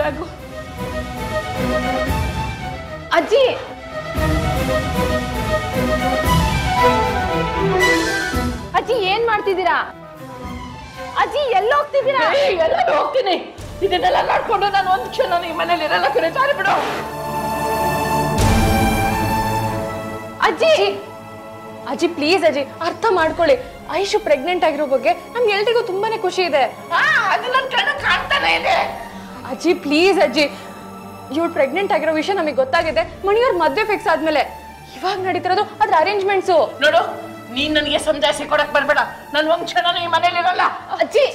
bag ಅಜ್ಜಿ ಅಜ್ಜಿ ಏನ್ ಮಾಡ್ತಿದ್ದೀರಾ ಅಜ್ಜಿ ಎಲ್ಲಿ ಹೋಗ್ತಿದ್ದೀರಾ ಎಲ್ಲ ಹೋಗ್ತೀನಿ ಇದನ್ನೆಲ್ಲ ನೋಡ್ಕೊಂಡು ನಾನು ಒಂದ್ ಕ್ಷಣ ಈ ಮನೇಲಿ ಇರಲ್ಲ ಕರೆ ಜಾರಿ ಬಿಡು ಅಜ್ಜಿ ಅಜ್ಜಿ ಪ್ಲೀಸ್ ಅಜ್ಜಿ ಅರ್ಥ ಮಾಡ್ಕೊಳ್ಳಿ ಐಶು ಪ್ರೆಗ್ನೆಂಟ್ ಆಗಿರೋ ಬಗ್ಗೆ ನಮ್ಗೆ ಎಲ್ರಿಗೂ ತುಂಬಾನೇ ಖುಷಿ ಇದೆ ಆ, ಅದು ನನ್ ಕಣ್ಣು ಕಾಣ್ತಾನೆ ಇದೆ ಅಜ್ಜಿ ಪ್ಲೀಸ್ ಅಜ್ಜಿ ಇವಳು ಪ್ರೆಗ್ನೆಂಟ್ ಆಗಿರೋ ವಿಷಯ ನಮಗೆ ಗೊತ್ತಾಗಿದೆ ಮಣಿಯವ್ರ ಮದ್ವೆ ಫಿಕ್ಸ್ ಆದ್ಮೇಲೆ ಇವಾಗ ನಡೀತಿರೋದು ಅದ್ರ ಅರೇಂಜ್ಮೆಂಟ್ಸು ನೋಡು ನೀನ್ ನನಗೆ ಸಮಜಾಯಿಸಿ ಕೊಡಕ್ ಬರ್ಬೇಡ ನಾನು ಒಂದ್ ಕ್ಷಣ ಈ ಮನೇಲಿ ಇರಲ್ಲ ಅಜ್ಜಿ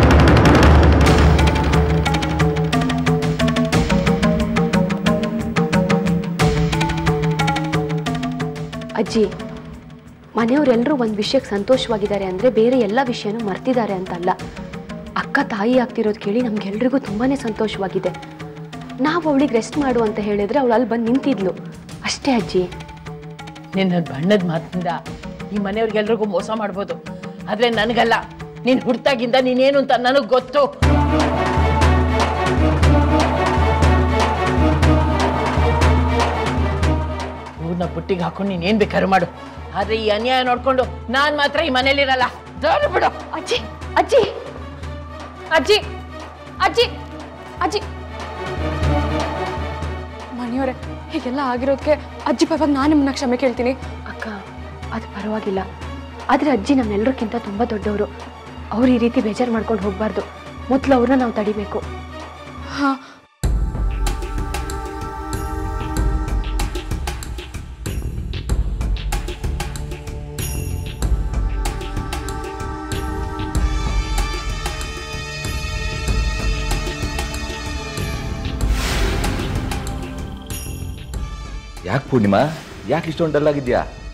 ಅಜ್ಜಿ ಮನೆಯವರೆಲ್ಲರೂ ಒಂದು ವಿಷಯಕ್ಕೆ ಸಂತೋಷವಾಗಿದ್ದಾರೆ ಅಂದರೆ ಬೇರೆ ಎಲ್ಲ ವಿಷಯನೂ ಮರ್ತಿದ್ದಾರೆ ಅಂತಲ್ಲ ಅಕ್ಕ ತಾಯಿ ಆಗ್ತಿರೋದು ಕೇಳಿ ನಮ್ಗೆಲ್ರಿಗೂ ತುಂಬಾ ಸಂತೋಷವಾಗಿದೆ ನಾವು ಅವಳಿಗೆ ರೆಸ್ಟ್ ಮಾಡು ಅಂತ ಹೇಳಿದ್ರೆ ಅವಳು ಅಲ್ಲಿ ಬಂದು ನಿಂತಿದ್ಲು ಅಷ್ಟೇ ಅಜ್ಜಿ ನಿನ್ನ ಬಣ್ಣದ ಮಾತಿಂದ ಈ ಮನೆಯವ್ರಿಗೆಲ್ರಿಗೂ ಮೋಸ ಮಾಡ್ಬೋದು ಆದ್ರೆ ನನಗಲ್ಲ ನೀನ್ ಹುಡ್ತಾಗಿಂದ ನೀನೇನು ಅಂತ ನನಗ್ ಗೊತ್ತು ಊರ್ನ ಪುಟ್ಟಿಗೆ ಹಾಕೊಂಡು ನೀನ್ ಏನ್ ಬೇಕಾದ್ರೂ ಮಾಡು ಆದ್ರೆ ಈ ಅನ್ಯಾಯ ನೋಡ್ಕೊಂಡು ನಾನ್ ಮಾತ್ರ ಈ ಮನೇಲಿರಲ್ಲ ದೊಡ್ಡ ಬಿಡು ಅಜ್ಜಿ ಅಜ್ಜಿ ಅಜ್ಜಿ ಅಜ್ಜಿ ಅಜ್ಜಿ ಮಣಿಯವರೇ ಹೀಗೆಲ್ಲ ಆಗಿರೋದಕ್ಕೆ ಅಜ್ಜಿ ಪರವಾಗಿ ನಾನು ನಿಮ್ಮನ್ನ ಕ್ಷಮೆ ಕೇಳ್ತೀನಿ ಅಕ್ಕ ಅದು ಪರವಾಗಿಲ್ಲ ಆದರೆ ಅಜ್ಜಿ ನಮ್ಮೆಲ್ಲರಿಗಿಂತ ತುಂಬ ದೊಡ್ಡವರು ಅವ್ರು ಈ ರೀತಿ ಬೇಜಾರು ಮಾಡ್ಕೊಂಡು ಹೋಗಬಾರ್ದು ಮೊದಲು ಅವ್ರನ್ನ ನಾವು ತಡಿಬೇಕು ಹಾ ಯಾಕೆ ಪೂರ್ಣಿಮಾ ಯಾಕೆ ಇಷ್ಟೊಂದು ಡಲ್ ಆಗಿದ್ಯಾ